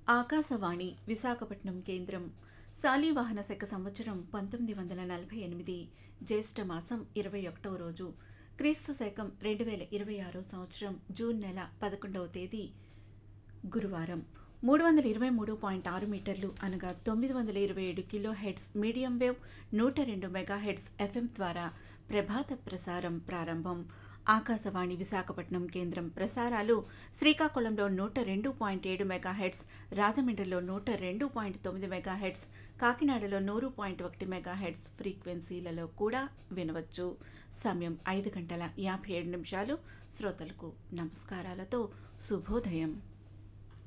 ఆకాశవాణి విశాఖపట్నం కేంద్రం శాలివాహన శక సంవత్సరం పంతొమ్మిది వందల నలభై ఎనిమిది జ్యేష్ఠ మాసం ఇరవై ఒకటవ రోజు క్రీస్తు శకం రెండు వేల ఇరవై ఆరో సంవత్సరం జూన్ నెల పదకొండవ తేదీ గురువారం మూడు వందల ఇరవై మూడు పాయింట్ ఆరు మీటర్లు అనగా తొమ్మిది వందల ఇరవై ఏడు కిలో హెడ్స్ మీడియం వేవ్ నూట రెండు మెగా హెడ్స్ ఎఫ్ఎం ద్వారా ప్రభాత ప్రసారం ప్రారంభం ఆకాశవాణి విశాఖపట్నం కేంద్రం ప్రసారాలు శ్రీకాకుళంలో నూట రెండు పాయింట్ ఏడు మెగా హెడ్స్ రాజమండ్రిలో నూట రెండు పాయింట్ తొమ్మిది మెగా హెడ్స్ కాకినాడలో నూరు పాయింట్ ఒకటి మెగా హెడ్స్ ఫ్రీక్వెన్సీలలో కూడా వినవచ్చు సమయం ఐదు గంటల యాభై ఏడు నిమిషాలు శ్రోతలకు నమస్కారాలతో శుభోదయం